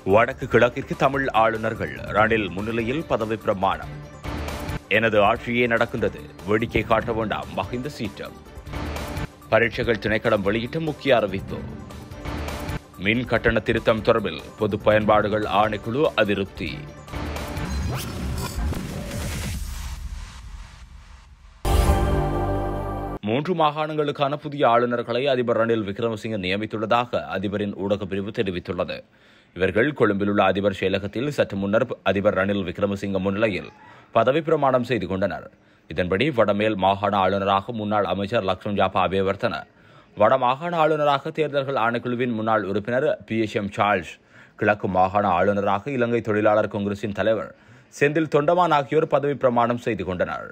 வடக்கு கிழக்கிற்கு தமிழ் ஆளுநர்கள் ரணில் முன்னிலையில் பதவி பிரமாணம் எனது ஆட்சியே நடக்கின்றது வேடிக்கை காட்ட வேண்டாம் மகிந்த சீற்றம் பரீட்சைகள் திணைக்களம் வெளியிட்ட முக்கிய அறிவிப்பு மின் கட்டண திருத்தம் தொடர்பில் பொது பயன்பாடுகள் ஆணைக்குழு அதிருப்தி மூன்று மாகாணங்களுக்கான புதிய ஆளுநர்களை அதிபர் ரணில் விக்ரமசிங்க நியமித்துள்ளதாக அதிபரின் ஊடகப் பிரிவு தெரிவித்துள்ளது இவர்கள் கொழும்பில் உள்ள அதிபர் செயலகத்தில் சற்று முன்னர் அதிபர் ரணில் விக்ரமசிங்க முன்னிலையில் பதவி பிரமாணம் செய்து கொண்டனர் இதன்படி வடமேல் மாகாண ஆளுநராக முன்னாள் அமைச்சர் லக்ஷ்மண் ஜாபா அபேவர்த்தன வட மாகாண ஆளுநராக தேர்தல்கள் ஆணைக்குழுவின் முன்னாள் உறுப்பினர் பி எஸ் எம் சார்ல்ஸ் கிழக்கு மாகாண ஆளுநராக இலங்கை தொழிலாளர் காங்கிரசின் தலைவர் செந்தில் தொண்டமான் ஆகியோர் பதவி பிரமாணம் செய்து கொண்டனர்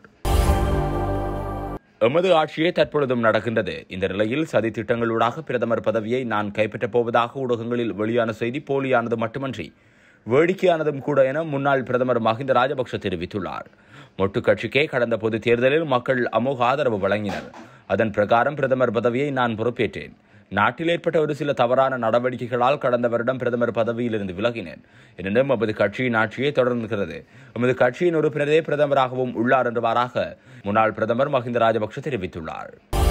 எமது ஆட்சியே தற்பொழுதும் நடக்கின்றது இந்த நிலையில் சதி திட்டங்களூடாக பிரதமர் பதவியை நான் கைப்பற்றப் போவதாக ஊடகங்களில் வெளியான செய்தி போலியானது மட்டுமன்றி வேடிக்கையானதும் கூட என முன்னாள் பிரதமர் மஹிந்த ராஜபக்ஷ தெரிவித்துள்ளார் மொட்டு கட்சிக்கே கடந்த பொது தேர்தலில் மக்கள் அமோக ஆதரவு வழங்கினர் அதன் பிரகாரம் பிரதமர் பதவியை நான் பொறுப்பேற்றேன் நாட்டில் ஏற்பட்ட ஒரு சில தவறான நடவடிக்கைகளால் கடந்த வருடம் பிரதமர் பதவியிலிருந்து விலகினேன் எனினும் எமது கட்சியின் ஆட்சியே தொடர்கிறது எமது கட்சியின் உறுப்பினரே பிரதமராகவும் உள்ளார் என்றவாறாக முன்னாள் பிரதமர் மஹிந்த ராஜபக்ஷ தெரிவித்துள்ளார்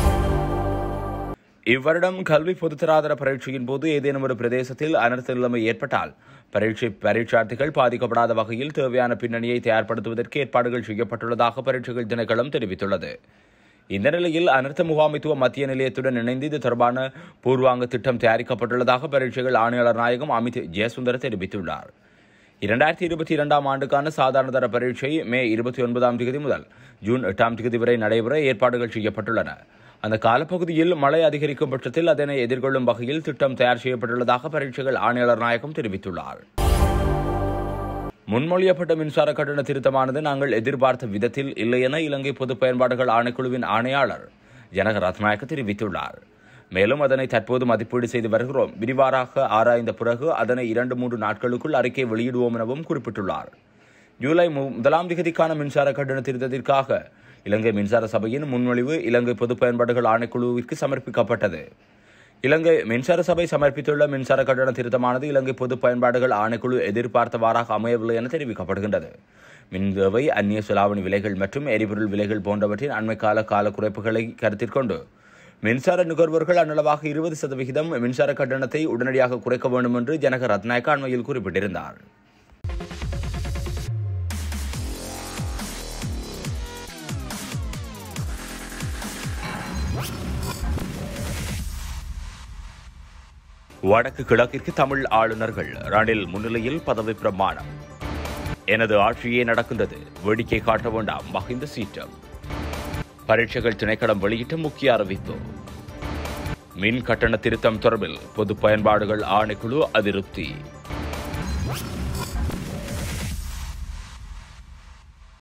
இவ்வருடம் கல்வி பொதுத்தராதர பரீட்சையின் போது ஏதேனும் ஒரு பிரதேசத்தில் அனர்த்த நிலைமை ஏற்பட்டால் பரீட்சை பரீட்சார்த்திகள் பாதிக்கப்படாத வகையில் தேவையான பின்னணியை தயார்படுத்துவதற்கு ஏற்பாடுகள் செய்யப்பட்டுள்ளதாக பரீட்சைகள் திணைக்களம் தெரிவித்துள்ளது இந்த நிலையில் அனர்த்த முகாமைத்துவ மத்திய நிலையத்துடன் இணைந்து இது தொடர்பான பூர்வாங்க திட்டம் தயாரிக்கப்பட்டுள்ளதாக பரீட்சைகள் ஆணையாளர் நாயகம் அமித் ஜெயசுந்தர் தெரிவித்துள்ளார் இரண்டாயிரத்தி இருபத்தி இரண்டாம் ஆண்டுக்கான சாதாரண தர பரீட்சை மே இருபத்தி ஒன்பதாம் தேதி முதல் ஜூன் எட்டாம் தேதி வரை நடைபெற ஏற்பாடுகள் செய்யப்பட்டுள்ளன அந்த காலப்பகுதியில் மழை அதிகரிக்கும் பட்சத்தில் அதனை எதிர்கொள்ளும் வகையில் திட்டம் தயார் செய்யப்பட்டுள்ளதாக பரீட்சைகள் ஆணையாளர் நாயகம் தெரிவித்துள்ளார் முன்மொழியப்பட்ட மின்சார கட்டண திருத்தமானது நாங்கள் எதிர்பார்த்த விதத்தில் இல்லை என இலங்கை பொது பயன்பாடுகள் ஆணைக்குழுவின் ஆணையாளர் ஜனக ரத்நாயக்க தெரிவித்துள்ளார் மேலும் அதனை தற்போது மதிப்பீடு செய்து வருகிறோம் விரிவாராக ஆராய்ந்த பிறகு அதனை இரண்டு மூன்று நாட்களுக்குள் அறிக்கை வெளியிடுவோம் எனவும் குறிப்பிட்டுள்ளார் ஜூலை முதலாம் திகதிக்கான மின்சார கட்டண திருத்தத்திற்காக இலங்கை மின்சார சபையின் முன்மொழிவு இலங்கை பொது பயன்பாடுகள் ஆணைக்குழுவிற்கு சமர்ப்பிக்கப்பட்டது இலங்கை மின்சார சபை சமர்ப்பித்துள்ள மின்சார கட்டண திருத்தமானது இலங்கை பொது பயன்பாடுகள் ஆணைக்குழு எதிர்பார்த்தவாறாக அமையவில்லை என தெரிவிக்கப்படுகின்றது மின் தேவை அந்நிய செலாவணி விலைகள் மற்றும் எரிபொருள் விலைகள் போன்றவற்றின் அண்மைக்கால கால குறைப்புகளை கருத்தில் கொண்டு மின்சார நுகர்வோர்கள் அந்நளவாக இருபது சதவிகிதம் மின்சார கட்டணத்தை உடனடியாக குறைக்க வேண்டும் என்று ஜனக ரத்நாயக்க அண்மையில் குறிப்பிட்டிருந்தார் வடக்கு கிழக்கிற்கு தமிழ் ஆளுநர்கள் ரணில் முன்னிலையில் பதவி பிரமாணம் எனது ஆட்சியே நடக்கின்றது வேடிக்கை காட்ட வேண்டாம் மகிந்த சீற்றம் பரீட்சைகள் திணைக்களம் வெளியிட்ட முக்கிய அறிவிப்பு மின் கட்டண திருத்தம் தொடர்பில் பொது பயன்பாடுகள் ஆணைக்குழு அதிருப்தி